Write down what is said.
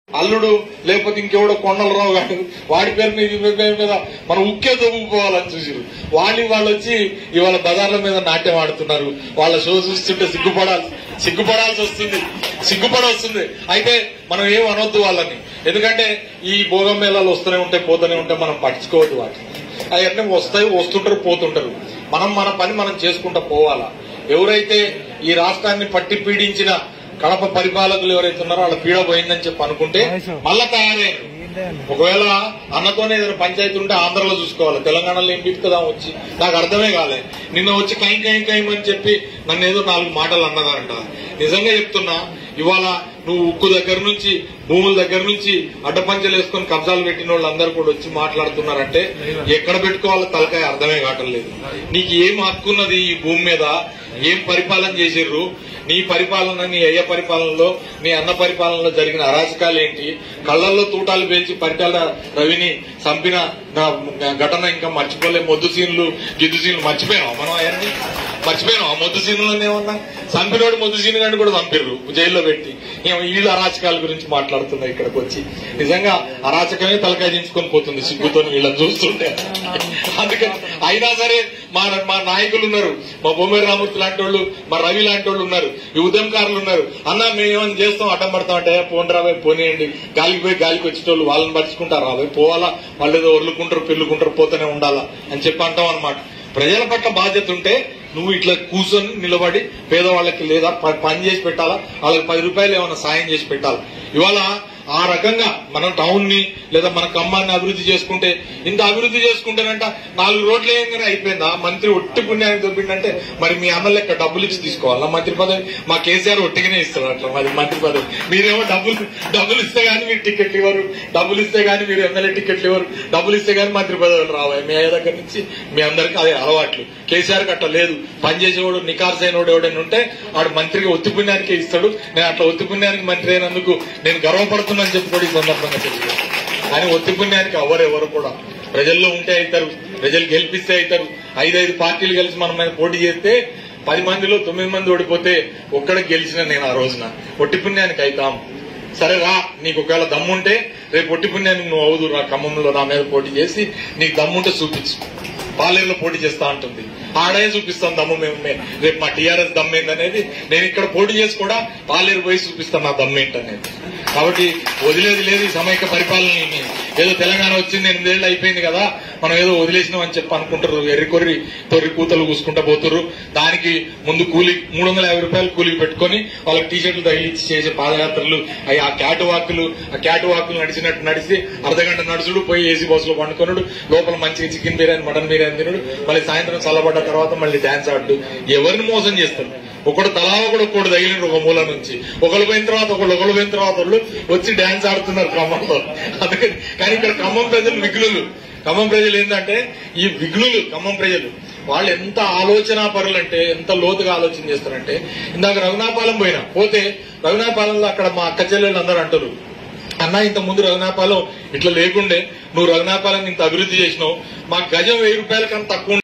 అల్లుడు లేకపోతే ఇంకెవడో కొండలరావు గారు వాడి పేరు మీద ఈ పేరు మీద మనం ఉక్కే దొంగిపోవాలని చూసిరు వాళ్ళు వాళ్ళు వచ్చి ఇవాళ బజార్ల మీద నాట్యం ఆడుతున్నారు వాళ్ళ షో చూస్తుంటే సిగ్గుపడాలి సిగ్గుపడాల్సి వస్తుంది సిగ్గుపడ వస్తుంది అయితే మనం ఏం అనొద్దు వాళ్ళని ఎందుకంటే ఈ భోగం మేళాలు వస్తూనే ఉంటాయి పోతూనే ఉంటాయి మనం పట్టించుకోవద్దు వాటిని అవన్నీ వస్తాయి వస్తుంటారు పోతుంటారు మనం మన పని మనం చేసుకుంటూ పోవాలా ఎవరైతే ఈ రాష్ట్రాన్ని పట్టి పీడించిన కడప పరిపాలకులు ఎవరైతే ఉన్నారో వాళ్ళ పీడ పోయిందని చెప్పి అనుకుంటే మళ్ళా తయారయ్యారు ఒకవేళ అన్నతోనే ఏదైనా పంచాయతీ ఉంటే ఆంధ్రలో చూసుకోవాలి తెలంగాణలో ఏం బిట్టుకదాం వచ్చి నాకు అర్థమే కాలే నిన్న వచ్చి కైం కైం కైం అని చెప్పి నన్ను ఏదో నాలుగు మాటలు అన్నదారంట నిజంగా చెప్తున్నా ఇవాళ నువ్వు ఉక్కు దగ్గర నుంచి భూముల దగ్గర నుంచి అడ్డపంచలు వేసుకొని కబ్జాలు పెట్టిన వాళ్ళందరూ కూడా వచ్చి మాట్లాడుతున్నారంటే ఎక్కడ పెట్టుకోవాలో తలకాయ అర్థమే కావటం లేదు నీకు ఏం హక్కున్నది ఈ భూమి మీద ఏం పరిపాలన చేసిర్రు నీ పరిపాలన నీ అయ్య పరిపాలనలో నీ అన్న పరిపాలనలో జరిగిన అరాచకాలు ఏంటి కళ్ళల్లో తూటాలు పేల్చి పరిటాల రవిని చంపిన నా ఘటన ఇంకా మర్చిపోలే మొద్దు సీన్లు గిద్దు సీన్లు మర్చిపోయాం మనం అవన్నీ మర్చిపోయాం ఆ మొద్దు సీన్లు ఏమన్నా చంపినోడు మొద్దు సీన్ గాని కూడా చంపిర్రు జైల్లో పెట్టి ఏమో వీళ్ళు అరాచకాల గురించి మాట్లాడుతున్నారు ఇక్కడికి వచ్చి నిజంగా అరాచకమే తలకాయ దించుకొని పోతుంది సిగ్గుతో వీళ్ళని చూస్తుంటే అందుకని అయినా సరే మా మా నాయకులు ఉన్నారు మా బొమ్మేరు రామూర్తి లాంటి వాళ్ళు మా రవి లాంటి వాళ్ళు ఉన్నారు ఈ ఉద్యమకారులు ఉన్నారు అన్న మేము ఏమైనా చేస్తాం అడ్డం పడతాం అంటే పోండి రాబోయ్ పోనీయండి గాలికి పోయి గాలికి వచ్చేటోళ్ళు వాళ్ళని పరుచుకుంటారు రాబోయ్ పోవాలా వాళ్ళు ఏదో ఒర్లుకుంటారు పెళ్ళుకుంటారు పోతూనే ఉండాలా అని చెప్పి అంటాం అనమాట ప్రజల పట్ల బాధ్యత ఉంటే నువ్వు ఇట్లా కూర్చొని నిలబడి పేదవాళ్ళకి లేదా ప- పని చేసి పెట్టాలా వాళ్ళకి పది రూపాయలు ఏమైనా సాయం చేసి పెట్టాలి ఇవాళ ఆ రకంగా మనం టౌన్ ని లేదా మన ఖమ్మాన్ని అభివృద్ధి చేసుకుంటే ఇంత అభివృద్ధి చేసుకుంటేనంట నాలుగు రోడ్లు వేయంగానే అయిపోయిందా మంత్రి ఒట్టి పుణ్యానికి దొబ్బిందంటే మరి మీ అన్న లెక్క డబ్బులు ఇచ్చి తీసుకోవాలా మంత్రి పదవి మా కేసీఆర్ ఒట్టిగానే ఇస్తారు అట్లా మరి మంత్రి పదవి మీరేమో డబ్బులు డబ్బులు ఇస్తే గానీ మీరు టికెట్లు ఇవ్వరు డబ్బులు ఇస్తే గానీ మీరు ఎమ్మెల్యే టికెట్లు ఇవ్వరు డబ్బులు ఇస్తే గానీ మంత్రి పదవులు రావాలి మీ అయ్య దగ్గర నుంచి మీ అందరికి అదే అలవాట్లు కేసీఆర్ అట్లా లేదు పనిచేసేవాడు నికార్స్ అయినోడు ఎవడైనా ఉంటే వాడు మంత్రికి ఒత్తి పుణ్యానికే ఇస్తాడు నేను అట్లా ఒత్తి పుణ్యానికి మంత్రి అయినందుకు నేను గర్వపడుతున్నాను చెప్పి కూడా ఈ సందర్భంగా తెలియదు కానీ ఒత్తి పుణ్యానికి ఎవరు ఎవరు కూడా ప్రజల్లో ఉంటే అవుతారు ప్రజలు గెలిపిస్తే అవుతారు ఐదైదు పార్టీలు కలిసి మన మీద పోటీ చేస్తే పది మందిలో తొమ్మిది మంది ఓడిపోతే ఒక్కడికి గెలిచిన నేను ఆ రోజున ఒట్టి పుణ్యానికి అవుతాం సరే రా నీకు ఒకవేళ దమ్ముంటే రేపు ఒట్టి పుణ్యానికి నువ్వు అవుదు రా ఖమ్మంలో నా మీద పోటీ చేసి నీకు దమ్ముంటే చూపించు పాలేరులో పోటీ చేస్తా ఉంటుంది ఆడే చూపిస్తాం దమ్ము మేము మే- రేపు మా టీఆర్ఎస్ దమ్ము ఏందనేది నేను ఇక్కడ పోటీ చేసి కూడా పాలేరు పోయి చూపిస్తాను నా దమ్ము ఏంటనేది కాబట్టి వదిలేది లేదు ఈ సమైక్య పరిపాలన ఏదో తెలంగాణ వచ్చింది ఎనిమిదేళ్ళు అయిపోయింది కదా మనం ఏదో వదిలేసినాం అని చెప్పి అనుకుంటారు ఎర్రి కొర్రి తొర్రి కూతలు కూసుకుంటా పోతుర్రు దానికి ముందు కూలి మూడు వందల యాభై రూపాయలు కూలికి పెట్టుకొని వాళ్ళకి టీషర్ట్లు తగిలిచ్చి చేసే పాదయాత్రలు అవి ఆ క్యాట్ వాకులు ఆ క్యాట్ వాకులు నడిచినట్టు నడిచి అర్ధగంట నడుచుడు పోయి ఏసీ బస్సులో పండుకొనుడు లోపల మంచిగా చికెన్ బిర్యానీ మటన్ బిర్యానీ తినుడు మళ్ళీ సాయంత్రం చల్లబడ్డ తర్వాత మళ్ళీ డాన్స్ ఆడు ఎవరిని మోసం చేస్తారు ఒకడు తలా ఒకడు ఒకడు తగిలిండు ఒక మూల నుంచి ఒకళ్ళు పోయిన తర్వాత ఒకళ్ళు ఒకళ్ళు పోయిన తర్వాత వాళ్ళు వచ్చి డాన్స్ ఆడుతున్నారు ఖమ్మంలో అందుకని కానీ ఇక్కడ ఖమ్మం ప్రజలు విఘ్నులు ఖమ్మం ప్రజలు ఏంటంటే ఈ విఘ్నులు ఖమ్మం ప్రజలు వాళ్ళు ఎంత ఆలోచన పరులంటే ఎంత లోతుగా ఆలోచన చేస్తారంటే ఇందాక రఘునాపాలెం పోయినా పోతే రఘునాపాలెంలో అక్కడ మా అక్క చెల్లెళ్ళు అందరూ అంటారు అన్న ఇంత ముందు రఘునాపాలెం ఇట్లా లేకుండే నువ్వు రఘునాపాలెం ఇంత అభివృద్ధి చేసినావు మా గజం వెయ్యి రూపాయల కన్నా తక్కువ